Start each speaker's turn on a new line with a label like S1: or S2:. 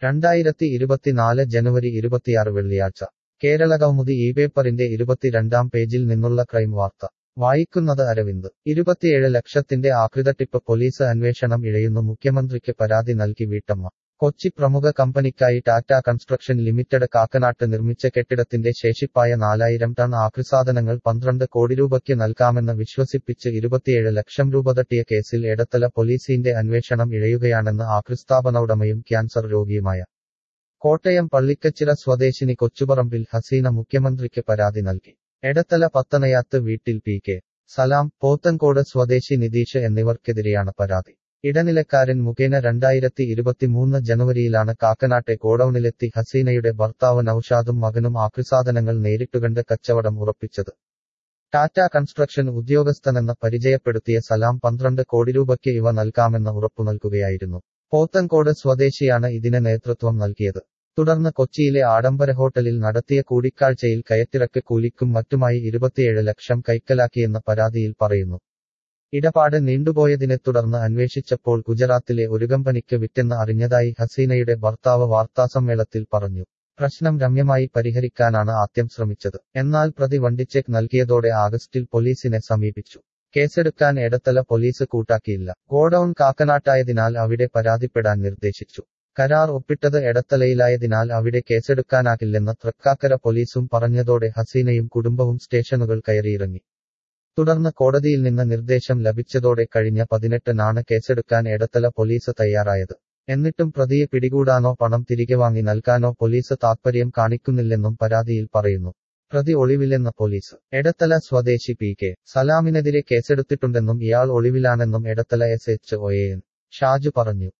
S1: രണ്ടായിരത്തി ഇരുപത്തിനാല് ജനുവരി ഇരുപത്തിയാറ് വെള്ളിയാഴ്ച കേരളകൗമുദി ഈ പേപ്പറിന്റെ ഇരുപത്തിരണ്ടാം പേജിൽ നിന്നുള്ള ക്രൈം വാർത്ത വായിക്കുന്നത് അരവിന്ദ് ഇരുപത്തിയേഴ് ലക്ഷത്തിന്റെ ആക്രിതട്ടിപ്പ് പോലീസ് അന്വേഷണം ഇഴയുന്നു മുഖ്യമന്ത്രിക്ക് പരാതി നൽകി വീട്ടമ്മ കൊച്ചി പ്രമുഖ കമ്പനിക്കായി ടാറ്റ കൺസ്ട്രക്ഷൻ ലിമിറ്റഡ് കാക്കനാട്ട് നിർമ്മിച്ച കെട്ടിടത്തിന്റെ ശേഷിപ്പായ നാലായിരം ടൺ ആക്രിസാധനങ്ങൾ പന്ത്രണ്ട് കോടി രൂപയ്ക്ക് നൽകാമെന്ന് വിശ്വസിപ്പിച്ച് ഇരുപത്തിയേഴ് ലക്ഷം രൂപ തട്ടിയ കേസിൽ എടത്തല പോലീസിന്റെ അന്വേഷണം ഇഴയുകയാണെന്ന് ആക്രിസ്ഥാപന ഉടമയും ക്യാൻസർ രോഗിയുമായ കോട്ടയം പള്ളിക്കച്ചിറ സ്വദേശിനി കൊച്ചുപറമ്പിൽ ഹസീന മുഖ്യമന്ത്രിക്ക് പരാതി നൽകി എടത്തല പത്തനയാത്ത് വീട്ടിൽ പി കെ സലാം പോത്തൻകോട് സ്വദേശി നിതീഷ് എന്നിവർക്കെതിരെയാണ് പരാതി ഇടനിലക്കാരൻ മുഖേന രണ്ടായിരത്തി ഇരുപത്തിമൂന്ന് ജനുവരിയിലാണ് കാക്കനാട്ടെ ഗോഡൌണിലെത്തി ഹസീനയുടെ ഭർത്താവ് നൌഷാദും മകനും ആക്രിസാധനങ്ങൾ നേരിട്ടുകണ്ട് കച്ചവടം ഉറപ്പിച്ചത് ടാറ്റ കൺസ്ട്രക്ഷൻ ഉദ്യോഗസ്ഥനെന്ന് പരിചയപ്പെടുത്തിയ സലാം പന്ത്രണ്ട് കോടി രൂപയ്ക്ക് ഇവ നൽകാമെന്ന് ഉറപ്പു നൽകുകയായിരുന്നു പോത്തൻകോട് സ്വദേശിയാണ് ഇതിന് നേതൃത്വം നൽകിയത് തുടർന്ന് കൊച്ചിയിലെ ആഡംബര ഹോട്ടലിൽ നടത്തിയ കൂടിക്കാഴ്ചയിൽ കയറ്റിറക്ക് കൂലിക്കും മറ്റുമായി ഇരുപത്തിയേഴ് ലക്ഷം കൈക്കലാക്കിയെന്ന് പരാതിയിൽ പറയുന്നു ഇടപാട് നീണ്ടുപോയതിനെ തുടർന്ന് അന്വേഷിച്ചപ്പോൾ ഗുജറാത്തിലെ ഒരു കമ്പനിക്ക് വിറ്റെന്ന് അറിഞ്ഞതായി ഹസീനയുടെ ഭർത്താവ് വാർത്താസമ്മേളത്തിൽ പറഞ്ഞു പ്രശ്നം രമ്യമായി പരിഹരിക്കാനാണ് ആദ്യം ശ്രമിച്ചത് എന്നാൽ പ്രതി വണ്ടിച്ചെക്ക് നൽകിയതോടെ ആഗസ്റ്റിൽ പോലീസിനെ സമീപിച്ചു കേസെടുക്കാൻ എടത്തല പോലീസ് കൂട്ടാക്കിയില്ല ഗോഡൌൺ കാക്കനാട്ടായതിനാൽ അവിടെ പരാതിപ്പെടാൻ നിർദ്ദേശിച്ചു കരാർ ഒപ്പിട്ടത് എടത്തലയിലായതിനാൽ അവിടെ കേസെടുക്കാനാകില്ലെന്ന് തൃക്കാക്കര പോലീസും പറഞ്ഞതോടെ ഹസീനയും കുടുംബവും സ്റ്റേഷനുകൾ കയറിയിറങ്ങി തുടർന്ന് കോടതിയിൽ നിന്ന് നിർദ്ദേശം ലഭിച്ചതോടെ കഴിഞ്ഞ പതിനെട്ടിനാണ് കേസെടുക്കാൻ എടത്തല പോലീസ് തയ്യാറായത് എന്നിട്ടും പ്രതിയെ പിടികൂടാനോ പണം തിരികെ വാങ്ങി നൽകാനോ പോലീസ് താത്പര്യം കാണിക്കുന്നില്ലെന്നും പരാതിയിൽ പറയുന്നു പ്രതി ഒളിവിലെന്ന പോലീസ് എടത്തല സ്വദേശി പി കെ സലാമിനെതിരെ കേസെടുത്തിട്ടുണ്ടെന്നും ഇയാൾ ഒളിവിലാണെന്നും Edathala S H O N Shaju പറഞ്ഞു